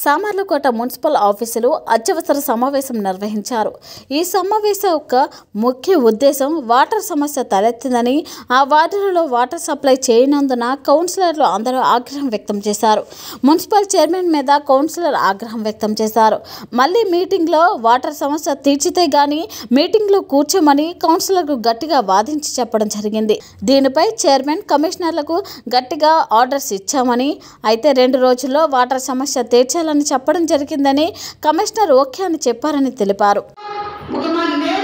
Samarlakota municipal ఆఫీసులో అత్యవసర సమావేశం నిర్వహించారు ఈ సమావేశం యొక్క ముఖ్య ఉద్దేశం వాటర్ సమస్య తలెత్తిందని ఆ వార్డులలో వాటర్ సప్లై చేయనందున కౌన్సిలర్లు అందరూ ఆగ్రహం వ్యక్తం చేశారు మున్సిపల్ చైర్మన్ మీద కౌన్సిలర్ ఆగ్రహం వ్యక్తం చేశారు మళ్ళీ మీటింగ్లో వాటర్ సమస్య తీర్చితే గాని మీటింగ్లో కూర్చోమని కౌన్సిలర్కు గట్టిగా వాదించి చెప్పడం జరిగింది దీనిపై చైర్మన్ కమిషనర్లకు గట్టిగా ఆర్డర్స్ ఇచ్చామని అయితే రెండు రోజుల్లో వాటర్ సమస్య తీర్చాలని చెప్పడం జరిగిందని కమిషనర్ ఓకే అని చెప్పారని తెలిపారు ఒక మా నేమ్